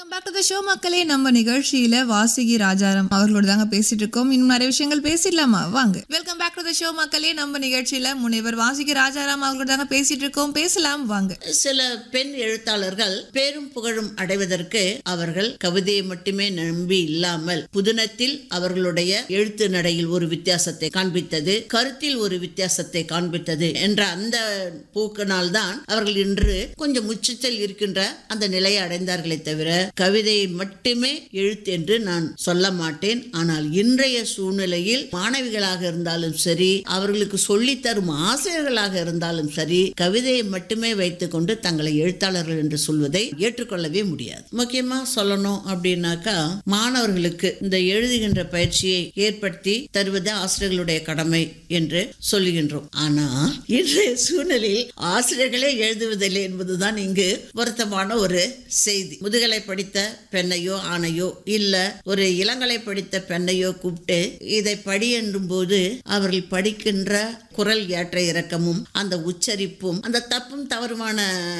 welcome back to the show மக்களே நம்ம நிகழ்ச்சியில வாசுகி ராஜாராம் அவர்களோட தாங்க பேசிட்டு இருக்கோம் இன்னும் நிறைய விஷயங்கள் பேசிடலாமா வாங்க welcome back to the show மக்களே நம்ம நிகழ்ச்சியில முனைவர் வாசுகி ராஜாராம் அவர்களோட தாங்க பேசிட்டு இருக்கோம் பேசலாம் வாங்க சில பெண் எழுத்தாளர்கள் பேரும் புகழும் அடைவதற்கு அவர்கள் கவிதையை மட்டுமே நம்பி இல்லாமல் புதினத்தில் அவர்களுடைய எழுத்து நடையில் ஒரு வித்தியாசத்தை காண்பித்தது கருத்தில் ஒரு வித்தியாசத்தை காண்பித்தது என்ற அந்த போக்கினால் தான் அவர்கள் இன்று கொஞ்சம் உச்சத்தில் இருக்கின்ற அந்த நிலையை அடைந்தார்களே தவிர கவிதையை மட்டுமே எழுத்து என்று நான் சொல்ல மாட்டேன் ஆனால் இன்றைய சூழ்நிலையில் மாணவிகளாக இருந்தாலும் சரி அவர்களுக்கு சொல்லித் தரும் ஆசிரியர்களாக இருந்தாலும் சரி கவிதையை மட்டுமே வைத்துக்கொண்டு தங்களை எழுத்தாளர்கள் என்று சொல்வதை ஏற்றுக்கொள்ளவே முடியாது முக்கியமா சொல்லணும் அப்படின்னாக்கா மாணவர்களுக்கு இந்த எழுதுகின்ற பயிற்சியை ஏற்படுத்தி தருவது ஆசிரியர்களுடைய கடமை என்று சொல்லுகின்றோம் ஆனா இன்றைய சூழ்நிலையில் ஆசிரியர்களே எழுதுவதில்லை என்பதுதான் இங்கு வருத்தமான ஒரு செய்தி முதுகலை படித்த பெண்ணையோ ஆணையோ இல்ல ஒரு இளங்கலை படித்த பெண்ணையோ கூப்பிட்டு இதை படி என்றும் போது அவர்கள் படிக்கின்ற குரல் ஏற்ற இறக்கமும் அந்த உச்சரிப்பும் அந்த தப்பும் தவறுமான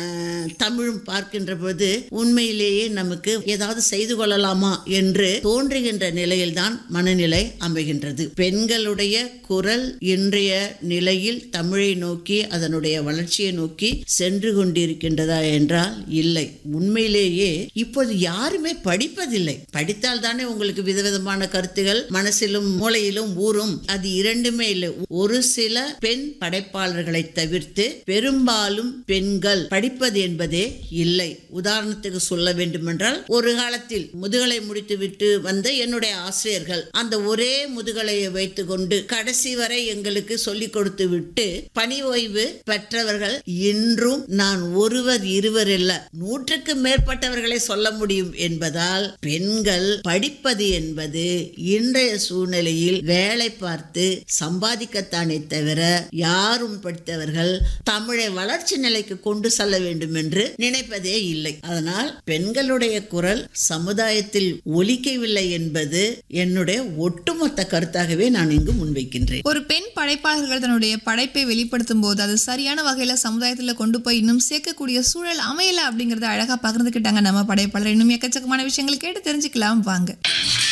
தமிழும் பார்க்கின்ற போது உண்மையிலேயே நமக்கு ஏதாவது செய்து கொள்ளலாமா என்று தோன்றுகின்ற நிலையில்தான் மனநிலை அமைகின்றது பெண்களுடைய குரல் இன்றைய நிலையில் தமிழை நோக்கி அதனுடைய வளர்ச்சியை நோக்கி சென்று கொண்டிருக்கின்றதா என்றால் இல்லை உண்மையிலேயே இப்போது யாருமே படிப்பதில்லை படித்தால் தானே உங்களுக்கு விதவிதமான கருத்துகள் மனசிலும் மூளையிலும் ஊறும் அது இரண்டுமே இல்லை ஒரு சில பெண் படைப்பாளர்களை தவிர்த்து பெரும்பாலும் பெண்கள் படிப்பது என்பதே இல்லை உதாரணத்துக்கு சொல்ல வேண்டுமென்றால் ஒரு காலத்தில் முதுகலை முடித்துவிட்டு வந்த என்னுடைய ஆசிரியர்கள் அந்த ஒரே முதுகலையை வைத்துக்கொண்டு கடைசி வரை எங்களுக்கு சொல்லிக் கொடுத்து விட்டு பணி ஓய்வு பெற்றவர்கள் இன்றும் நான் ஒருவர் இருவர் இல்ல நூற்றுக்கு மேற்பட்டவர்களை சொல்ல முடியும் என்பதால் பெண்கள் படிப்பது என்பது இன்றைய சூழ்நிலையில் வேலை பார்த்து சம்பாதிக்கத்தானே தவிர யாரும் படித்தவர்கள் தமிழை வளர்ச்சி நிலைக்கு கொண்டு செல்ல வேண்டும் என்று நினைப்பதே இல்லை அதனால் பெண்களுடைய குரல் சமுதாயத்தில் ஒலிக்கவில்லை என்பது என்னுடைய ஒட்டுமொத்த கருத்தாகவே நான் இங்கு முன்வைக்கின்றேன் ஒரு பெண் படைப்பாளர்கள் தன்னுடைய படைப்பை வெளிப்படுத்தும் போது அது சரியான வகையில சமுதாயத்துல கொண்டு போய் இன்னும் சேர்க்கக்கூடிய சூழல் அமையல அப்படிங்கறத அழகா பகிர்ந்துக்கிட்டாங்க நம்ம படைப்பாளர் இன்னும் எக்கச்சக்கமான விஷயங்கள் கேட்டு தெரிஞ்சுக்கலாம் வாங்க